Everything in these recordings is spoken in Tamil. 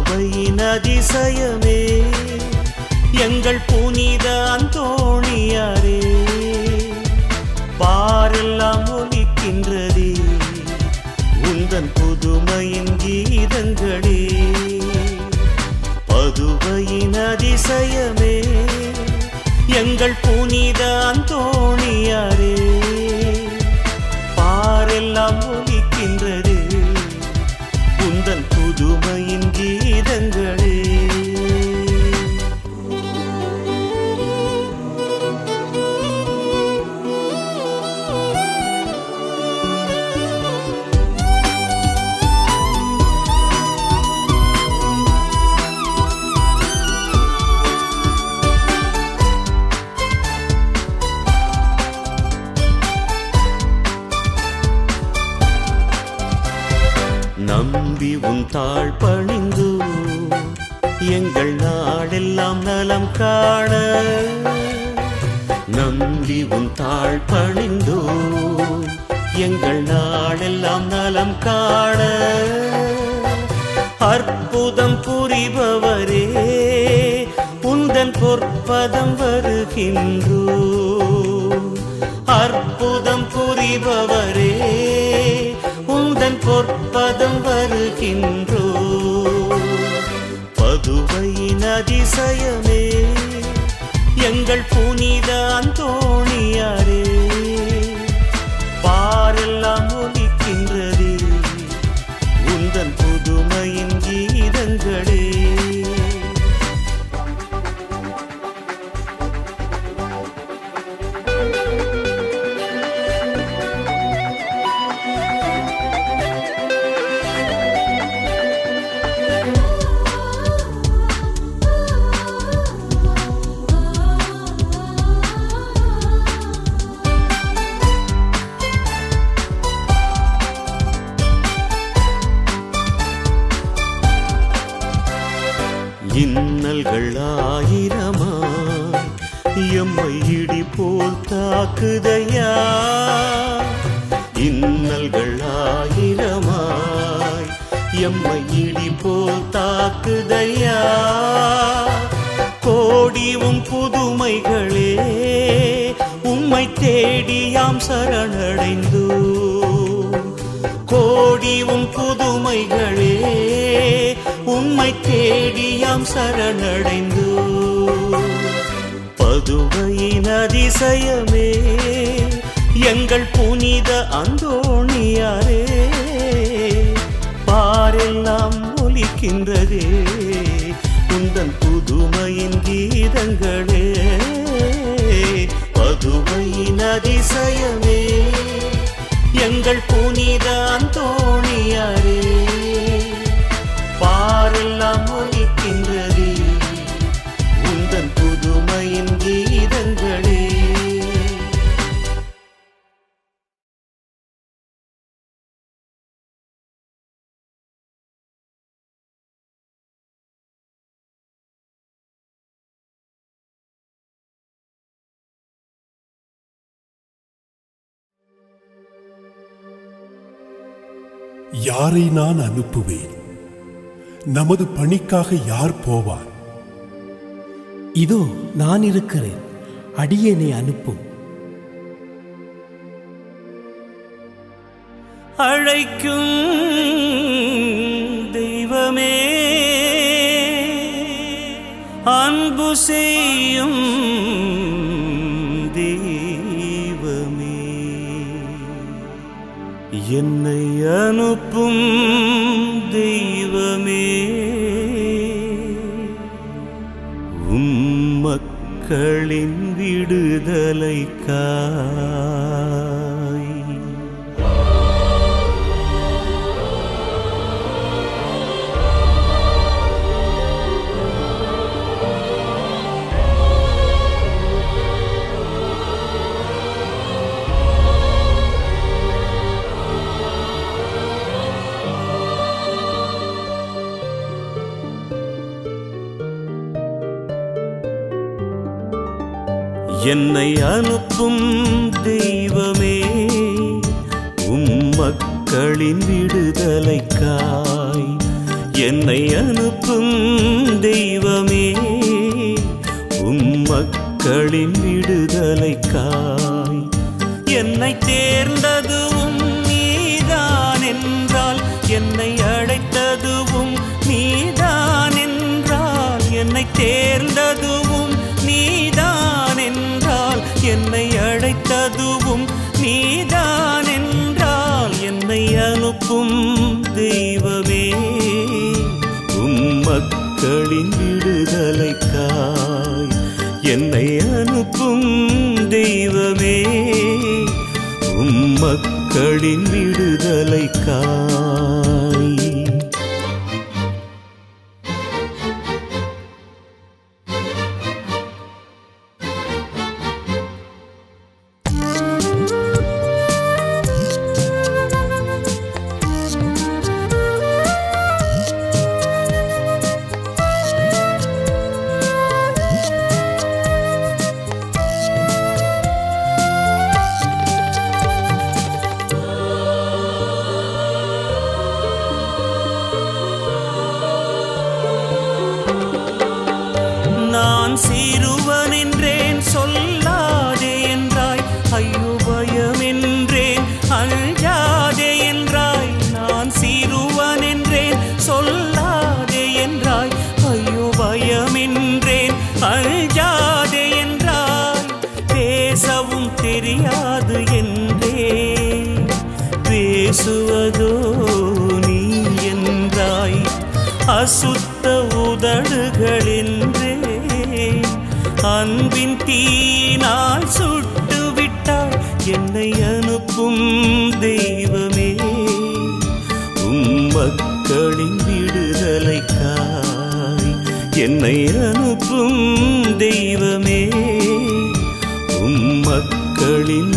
பதுவையின் அதிசயமே எங்கள் புனித அந்தோணியாரே பாரெல்லாம் ஒலிக்கின்றதே உந்தன் புதுமையின் கீதங்களே பதுவையின் அதிசயமே எங்கள் புனித அந்தோணியாரே பாரெல்லாம் ஒலிக்கின்றதே உந்தன் புதுமையின் கீதங்களே நம்பி உன் தாழ் பணிந்து எங்கள் நாடெல்லாம் நலம் காண நம்பி உன் தாழ் பணிந்து எங்கள் நாடெல்லாம் நலம் காண அற்புதம் புரிபவரே உந்தன் பொற்பதம் வருகின்றோ அற்புதம் புரிபவரே உந்தன் பொற்பதம் வருகின்றோ பதுவையின் அதிசயமே எங்கள் புனித அந்தோணியாரே பாரெல்லாம் ஒலிக்கின்றதே உந்தன் புதுமையின் கீதங்களே இன்னல்கள் ஆயிரமாய் எம்மை இடி போல் தாக்குதையா இன்னல்கள் ஆயிரமாய் எம்மை இடி போல் தாக்குதையா கோடிவும் புதுமைகளே உம்மை தேடியாம் சரணடைந்தோ கோடிவும் புதுமைகளே உம்மை தேடியாம் சரணடைந்தோ பதுவையின் அதிசயமே எங்கள் புனித அந்தோணியாரே பாரெல்லாம் ஒலிக்கின்றதே உந்தன் புதுமையின் கீதங்களே பதுவையின் அதிசயமே எங்கள் புனித அந்தோணியாரே பாரெல்லாம் ஒலிக்கின்றதே உந்தன் புதுமையின் கீதங்களே யாரை நான் அனுப்புவேன் நமது பணிக்காக யார் போவார் இதோ நான் இருக்கிறேன் அடியேனை அனுப்பும் அழைக்கும் தெய்வமே அன்பு செய்யும் தெய்வமே என்னை அனுப்பும் தெய்வமே உம் மக்களின் விடுதலைக்காய் என்னை அனுப்பும் தெய்வமே உம் மக்களின் விடுதலைக்காய் என்னை அனுப்பும் தெய்வமே உம் மக்களின் விடுதலைக்காய் என்னை தேர்ந்ததுவும் நீதான் என்றால் என்னை அழைத்ததுவும் நீதான் என்றால் என்னை தேர்ந்ததுவும் நீதான் என்றால் என்னை அழைத்ததுவும் நீதான் என்றால் என்னை அனுப்பும் தெய்வமே உம் மக்களின் விடுதலைக்காய் என்னை அனுப்பும் தெய்வமே உம் மக்களின் விடுதலைக்காய் நான் சிறுவன் என்றேன் சொல்லாதே என்றாய் ஐயோ பயம் என்றேன் அஞ்சாதே என்றாய் நான் சிறுவன் என்றேன் சொல்லாதே என்றாய் ஐயோ பயம் என்றேன் அஞ்சாதே என்றாய் பேசவும் தெரியாது என்றே பேசுவதோ நீ என்றாய் அசுத்த உதடுகளென்றே அன்பின் தீனால் சுட்டு விட்டாய் என்னை அனுப்பும் தெய்வமே உம் மக்களின் விடுதலைக்காய் என்னை அனுப்பும் தெய்வமே உம் மக்களின்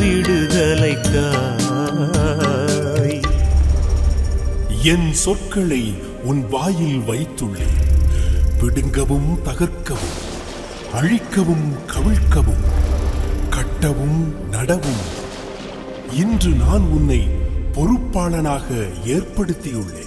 விடுதலைக்காய் என் சொற்களை உன் வாயில் வைத்துள்ளேன் பிடுங்கவும் தகர்க்கவும் அழிக்கவும் கவிழ்க்கவும் கட்டவும் நடவும் இன்று நான் உன்னை பொறுப்பாளனாக ஏற்படுத்தியுள்ளேன்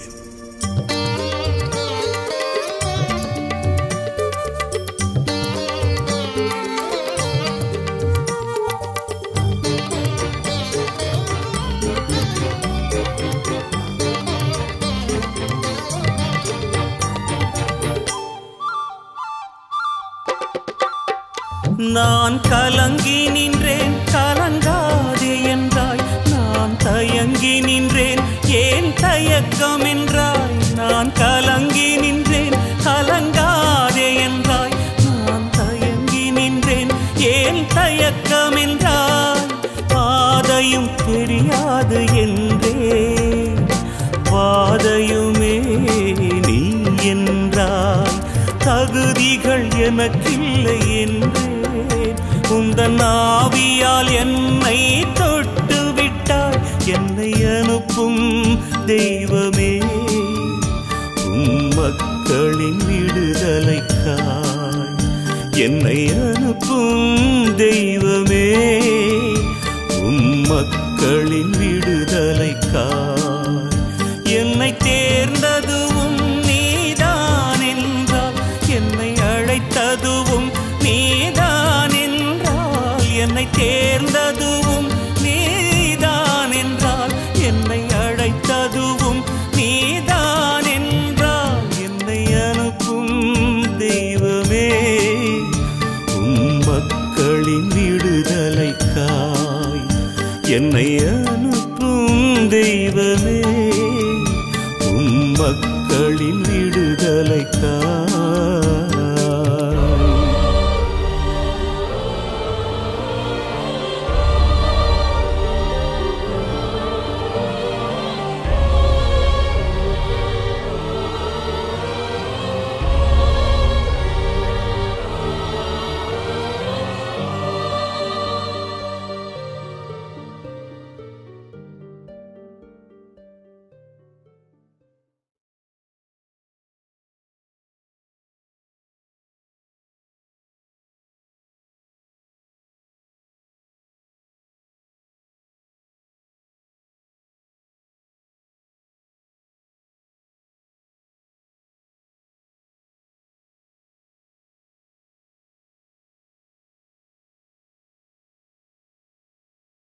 நான் கலங்கி நின்றேன் கலங்காதே என்றாய் நான் தயங்கி நின்றேன் ஏன் தயக்கம் என்றாய் நான் கலங்கி நின்றேன் கலங்காதே என்றாய் நான் தயங்கி நின்றேன் ஏன் தயக்கம் என்றாய் பாதையும் தெரியாது என்றே பாதையுமே நீ என்றாய் தகுதிகள் எனக்கில்லை என்றேன் உந்தன் ஆவியால் என்னை தொட்டு விட்டாய் என்னை அனுப்பும் தெய்வமே உம் மக்களின் விடுதலைக்காய் என்னை அனுப்பும் தெய்வமே உம் மக்களின் விடுதலைக்காய் என்னை தேர்ந்ததுவும் நீதான் என்றால் என்னை அழைத்ததுவும் நீதான் என்றால் என்னை தேர்ந்ததுவும் நீதான் என்றால் என்னை அழைத்ததுவும் நீதான் என்றால் என்னை அனுப்பும் தெய்வமே உம் மக்களின் விடுதலைக்காய் என்னை அனுப்பும் தெய்வமே உம் மக்களின் விடுதலைக்காய்